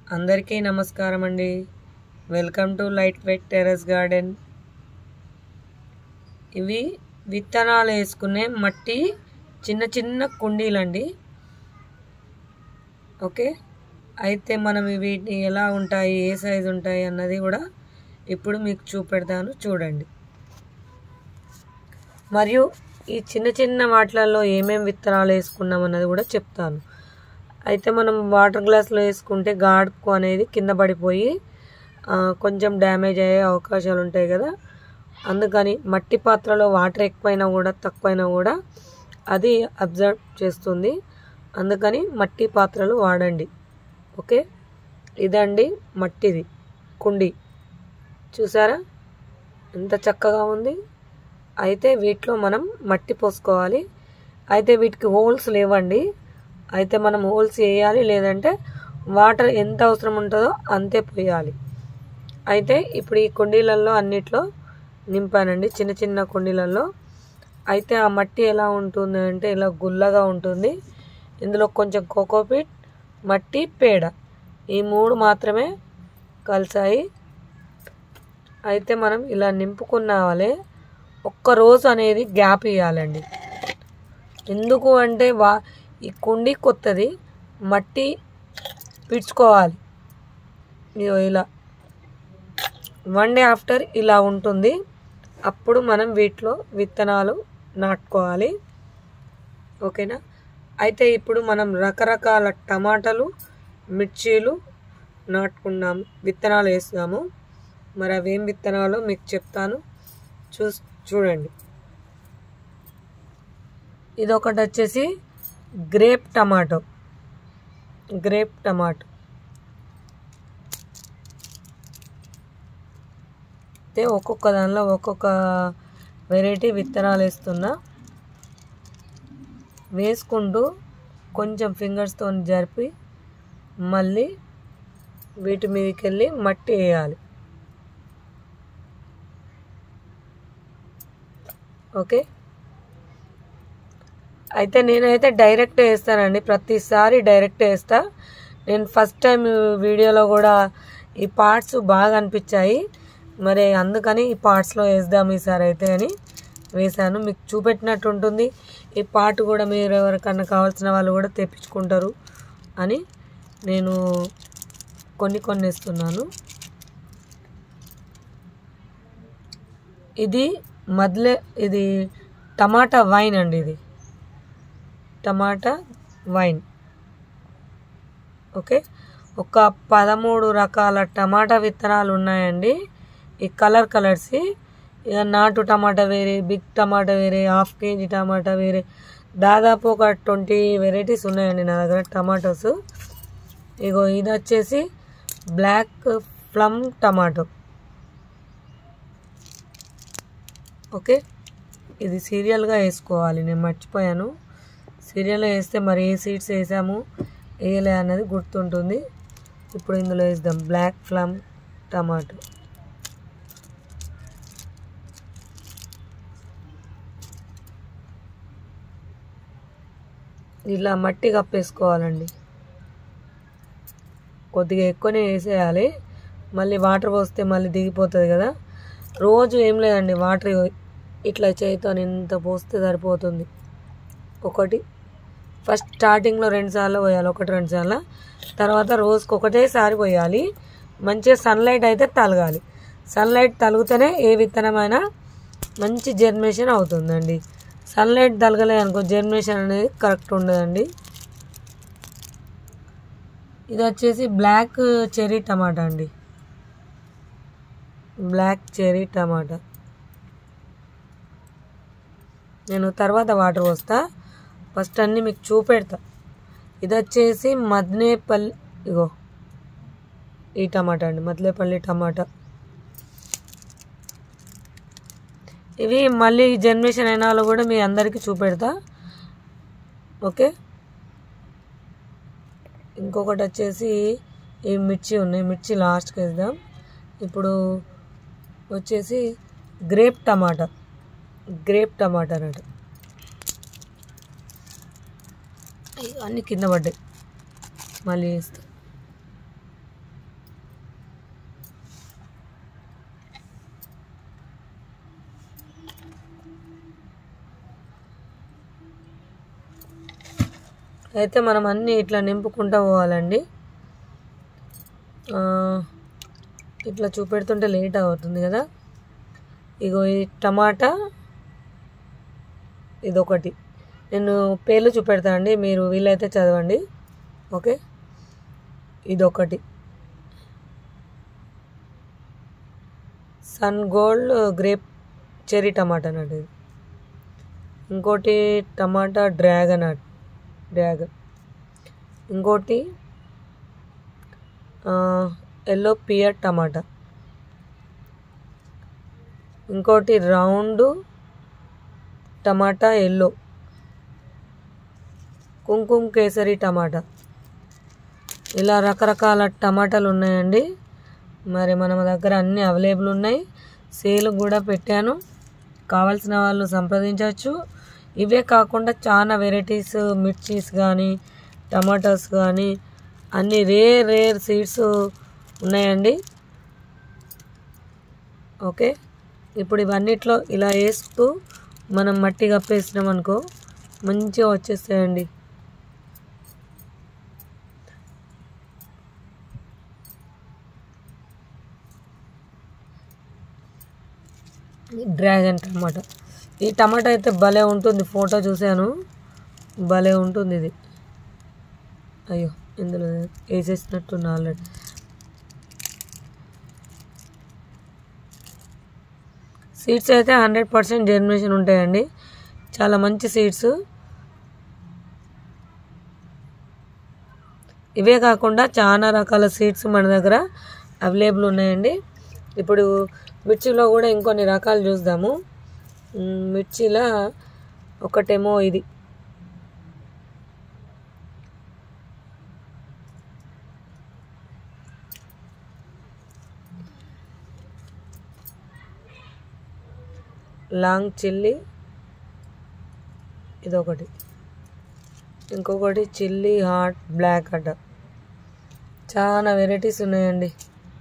అందరికీ నమస్కారం అండి welcome to light weight terrace garden ఇవి విత్తనాలు వేసుకునే మట్టి చిన్న చిన్న కుండీలండి ఓకే అయితే మనం వీటిని ఎలా ఉంటాయి ఏ సైజు ఉంటాయి అన్నది కూడా ఇప్పుడు మీకు చూపెడతాను చూడండి మరియు ఈ చిన్న చిన్న వాటిలలో ఏమేమి విత్తనాలు వేసుకున్నాం అన్నది కూడా చెప్తాను అయితే మనం వాటర్ గ్లాస్లో వేసుకుంటే గాడుపు అనేది కింద పడిపోయి ఆ, కొంచెం డ్యామేజ్ అయ్యే అవకాశాలు ఉంటాయి కదా అందుకని మట్టి పాత్రలో వాటర్ ఎక్కువైనా కూడా తక్కువైనా కూడా అది అబ్జర్వ్ చేస్తుంది అందుకని మట్టి పాత్రలు వాడండి ఓకే ఇదండి మట్టిది కుండి చూసారా ఎంత చక్కగా ఉంది అయితే వీటిలో మనం మట్టి పోసుకోవాలి అయితే వీటికి హోల్స్ లేవండి అయితే మనం హోల్స్ వేయాలి లేదంటే వాటర్ ఎంత అవసరం ఉంటుందో అంతే పోయాలి అయితే ఇప్పుడు ఈ కుండీలలో అన్నిట్లో నింపానండి చిన్న చిన్న కుండీలలో అయితే ఆ మట్టి ఎలా ఉంటుంది అంటే ఇలా గుల్లగా ఉంటుంది ఇందులో కొంచెం కోకోపీట్ మట్టి పేడ ఈ మూడు మాత్రమే కలిసాయి అయితే మనం ఇలా నింపుకున్నావాలే ఒక్క రోజు అనేది గ్యాప్ ఇవ్వాలండి ఎందుకు అంటే వా ఈ కుండి కొత్తది మట్టి పిడుచుకోవాలి ఇదిగో ఇలా వన్ డే ఆఫ్టర్ ఇలా ఉంటుంది అప్పుడు మనం వీటిలో విత్తనాలు నాటుకోవాలి ఓకేనా అయితే ఇప్పుడు మనం రకరకాల టమాటాలు మిర్చీలు నాటుకున్నాము విత్తనాలు వేస్తాము మరి అవేం విత్తనాలు మీకు చెప్తాను చూ చూడండి ఇది ఒకటి వచ్చేసి గ్రేప్ టమాటో గ్రేప్ టమాటో అయితే ఒక్కొక్క దానిలో ఒక్కొక్క వెరైటీ విత్తనాలు వేస్తున్నా వేసుకుంటూ కొంచెం ఫింగర్స్తో జరిపి మళ్ళీ వీటి మీదకి వెళ్ళి మట్టి వేయాలి ఓకే అయితే నేనైతే డైరెక్ట్ వేస్తానండి ప్రతిసారి డైరెక్ట్ వేస్తా నేను ఫస్ట్ టైం వీడియోలో కూడా ఈ పార్ట్స్ బాగా అనిపించాయి మరి అందుకని ఈ పార్ట్స్లో వేద్దాం ఈసారి అయితే అని వేశాను మీకు చూపెట్టినట్టు ఉంటుంది ఈ పార్ట్ కూడా మీరు ఎవరికన్నా కావాల్సిన వాళ్ళు కూడా తెప్పించుకుంటారు అని నేను కొన్ని కొన్ని ఇస్తున్నాను ఇది మద్లే ఇది టమాటా వైన్ అండి ఇది టమాటా వైన్ ఓకే ఒక పదమూడు రకాల టమాటా విత్తనాలు ఉన్నాయండి ఈ కలర్ కలర్స్ ఇక నాటు టమాటా వేరే బిగ్ టమాటా వేరే హాఫ్ కేజీ టమాటా వేరే దాదాపు ఒక ట్వంటీ వెరైటీస్ ఉన్నాయండి నా దగ్గర టమాటోస్ ఇగో ఇది వచ్చేసి బ్లాక్ ప్లమ్ టమాటో ఓకే ఇది సీరియల్గా వేసుకోవాలి నేను మర్చిపోయాను సీరియల్లో వేస్తే మరి ఏ సీడ్స్ వేసాము వేయలే అన్నది గుర్తుంటుంది ఇప్పుడు ఇందులో వేద్దాం బ్లాక్ ఫ్లమ్ టమాటో ఇలా మట్టి కప్పేసుకోవాలండి కొద్దిగా ఎక్కువనే వేసేయాలి మళ్ళీ వాటర్ పోస్తే మళ్ళీ దిగిపోతుంది కదా రోజు ఏం లేదండి వాటర్ ఇట్లా చేతితో ఇంత పోస్తే సరిపోతుంది ఒకటి ఫస్ట్ స్టార్టింగ్లో రెండు సార్లు పోయాలి ఒకటి రెండు సార్లు తర్వాత రోజుకి ఒకటేసారి పోయాలి మంచిగా సన్లైట్ అయితే తలగాలి సన్లైట్ తలిగితేనే ఏ విత్తనమైనా మంచి జర్మినేషన్ అవుతుందండి సన్లైట్ తలగలే అనుకో జర్మినేషన్ అనేది కరెక్ట్ ఉండదండి ఇది వచ్చేసి బ్లాక్ చెర్రీ టమాటా అండి బ్లాక్ చెర్రీ టమాటా నేను తర్వాత వాటర్ పోస్తా ఫస్ట్ అన్నీ మీకు చూపెడతా ఇది వచ్చేసి మద్నేపల్లి ఇగో ఈ టమాటా అండి మద్లేపల్లి టమాటా ఇవి మళ్ళీ జనరేషన్ అయిన వాళ్ళు కూడా మీ అందరికీ చూపెడతా ఓకే ఇంకొకటి వచ్చేసి ఈ మిర్చి ఉన్నాయి మిర్చి లాస్ట్కి వేద్దాం ఇప్పుడు వచ్చేసి గ్రేప్ టమాటా గ్రేప్ టమాటా అన్నట్టు అయ్యో, అన్నీ కింద పడ్డాయి మళ్ళీ వేస్తా అయితే మనం అన్నీ ఇట్లా నింపుకుంటూ పోవాలండి ఆ, ఇట్లా చూపెడుతుంటే లేట్ అవుతుంది కదా ఇగో ఈ టమాటా ఇదొకటి నేను పేర్లు చూపెడతా అండి మీరు వీలైతే చదవండి ఓకే ఇదొకటి sun gold grape cherry tomato అన్నట్టు ఇది ఇంకోటి టమాటా డ్రాగన్ అట్ డ్రాగన్ ఇంకోటి ఎల్లో పియర్ టమాటా ఇంకోటి రౌండ్ టమాటా ఎల్లో కుంకుమ కేసరి టమాటా ఇలా రకరకాల టమాటాలు ఉన్నాయండి మరి మన దగ్గర అన్నీ అవైలబుల్ ఉన్నాయి సేల్ కూడా పెట్టాను కావాల్సిన వాళ్ళు సంప్రదించవచ్చు ఇవే కాకుండా చాలా వెరైటీస్ మిర్చీస్ కానీ టమాటాస్ కానీ అన్ని రేర్ రేర్ సీడ్స్ ఉన్నాయండి ఓకే ఇప్పుడు ఇవన్నిట్లో ఇలా వేస్తూ మనం మట్టి కప్పేసినాం అనుకో మంచిగా వచ్చేస్తాయండి డ్రాగన్ టమాటా ఈ టమాటా అయితే భలే ఉంటుంది ఫోటో చూశాను భలే ఉంటుంది ఇది అయ్యో ఇందులో వేసేసినట్టున్నా ఆల్రెడీ సీడ్స్ అయితే హండ్రెడ్ పర్సెంట్ జర్మినేషన్ ఉంటాయండి చాలా మంచి సీడ్స్ ఇవే కాకుండా చాలా రకాల సీడ్స్ మన దగ్గర అవైలబుల్ ఉన్నాయండి ఇప్పుడు మిర్చిలో కూడా ఇంకొన్ని రకాలు చూద్దాము మ్, మిర్చిలో ఒకటేమో ఇది లాంగ్ చిల్లీ ఇదొకటి ఇంకొకటి చిల్లీ హాట్ బ్లాక్ అట చాలా వెరైటీస్ ఉన్నాయండి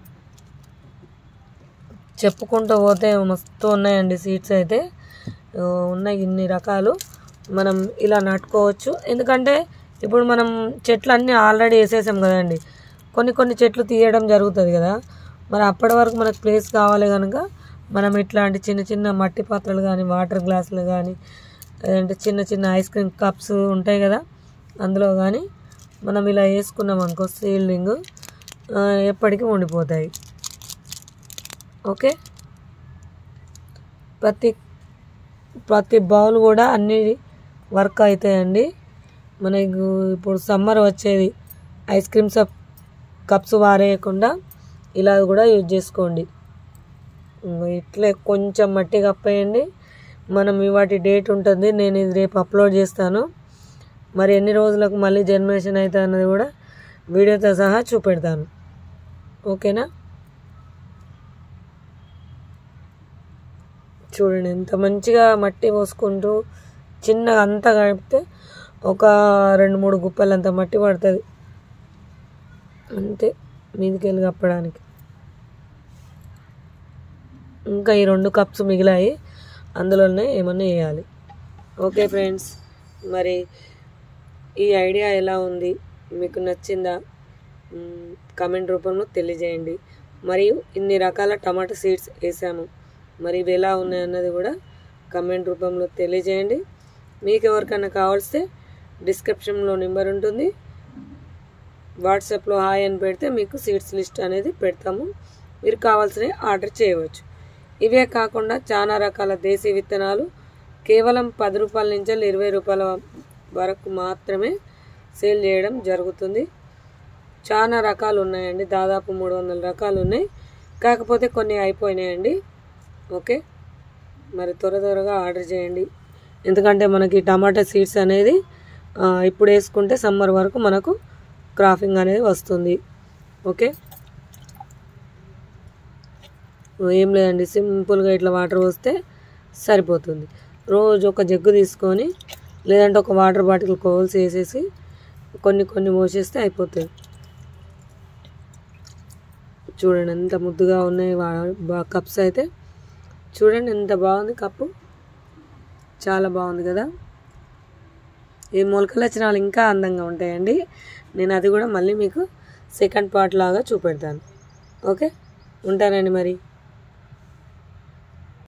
చెప్పుకుంటూ పోతే మస్తు ఉన్నాయండి సీడ్స్ అయితే ఆ, ఉన్నాయి ఇన్ని రకాలు మనం ఇలా నాటుకోవచ్చు ఎందుకంటే ఇప్పుడు మనం చెట్లు అన్నీ ఆల్రెడీ వేసేసాం కదండి కొన్ని కొన్ని చెట్లు తీయడం జరుగుతుంది కదా మరి అప్పటి వరకు మనకు ప్లేస్ కావాలి కనుక మనం ఇట్లాంటి చిన్న చిన్న మట్టి పాత్రలు కానీ వాటర్ గ్లాసులు కానీ లేదంటే చిన్న చిన్న ఐస్ క్రీమ్ కప్స్ ఉంటాయి కదా అందులో కానీ మనం ఇలా వేసుకున్నాం అనుకో సీల్డింగ్ ఎప్పటికీ ఉండిపోతాయి ఓకే ప్రతి ప్రతి బౌల్ కూడా అన్ని వర్క్ అవుతాయండి మనకు ఇప్పుడు సమ్మర్ వచ్చేది ఐస్ క్రీమ్స్ కప్స్ వారేయకుండా ఇలా కూడా యూజ్ చేసుకోండి ఇంగో ఇట్లే కొంచెం మట్టి కప్పేయండి మనం ఇవాటి డేట్ ఉంటుంది నేను ఇది రేపు అప్లోడ్ చేస్తాను మరి ఎన్ని రోజులకు మళ్ళీ జన్మేషన్ అవుతుంది అన్నది కూడా వీడియోతో సహా చూపెడతాను ఓకేనా చూడండి ఎంత మంచిగా మట్టి పోసుకుంటూ చిన్నగా అంతా కలిపితే ఒక రెండు మూడు గుప్పలంత మట్టి పడుతుంది అంతే మీదికి వెళ్ళి కప్పడానికి ఇంకా ఈ రెండు కప్స్ మిగిలాయి అందులోనే ఏమన్నా వేయాలి ఓకే ఫ్రెండ్స్ మరి ఈ ఐడియా ఎలా ఉంది మీకు నచ్చిందా మ్, కామెంట్ రూపంలో తెలియజేయండి మరియు ఇన్ని రకాల టమాటా సీడ్స్ వేసాము మరి ఇవి ఎలా ఉన్నాయన్నది కూడా కమెంట్ రూపంలో తెలియజేయండి మీకు ఎవరికైనా కావాల్స్తే డిస్క్రిప్షన్లో నెంబర్ ఉంటుంది వాట్సాప్లో హాయ్ అని పెడితే మీకు సీడ్స్ లిస్ట్ అనేది పెడతాము మీరు కావాల్సినవి ఆర్డర్ చేయవచ్చు ఇవే కాకుండా చాలా రకాల దేశీ విత్తనాలు కేవలం పది రూపాయల నుంచి ఇరవై రూపాయల వరకు మాత్రమే సేల్ చేయడం జరుగుతుంది చాలా రకాలు ఉన్నాయండి దాదాపు మూడు వందల రకాలు ఉన్నాయి కాకపోతే కొన్ని అయిపోయినాయండి ఓకే మరి త్వర త్వరగా ఆర్డర్ చేయండి ఎందుకంటే మనకి టమాటా సీడ్స్ అనేది ఆ, ఇప్పుడు వేసుకుంటే సమ్మర్ వరకు మనకు క్రాఫింగ్ అనేది వస్తుంది ఓకే ఏం లేదండి సింపుల్గా ఇట్లా వాటర్ పోస్తే సరిపోతుంది రోజు ఒక జగ్గు తీసుకొని లేదంటే ఒక వాటర్ బాటిల్ కోల్స్ వేసేసి కొన్ని కొన్ని పోసేస్తే అయిపోతుంది చూడండి ఎంత ముద్దుగా ఉన్నాయి కప్స్ అయితే చూడండి ఎంత బాగుంది కప్పు చాలా బాగుంది కదా ఈ మొలకల లక్షణాలు ఇంకా అందంగా ఉంటాయండి నేను అది కూడా మళ్ళీ మీకు సెకండ్ పార్ట్ లాగా చూపెడతాను ఓకే ఉంటానండి మరి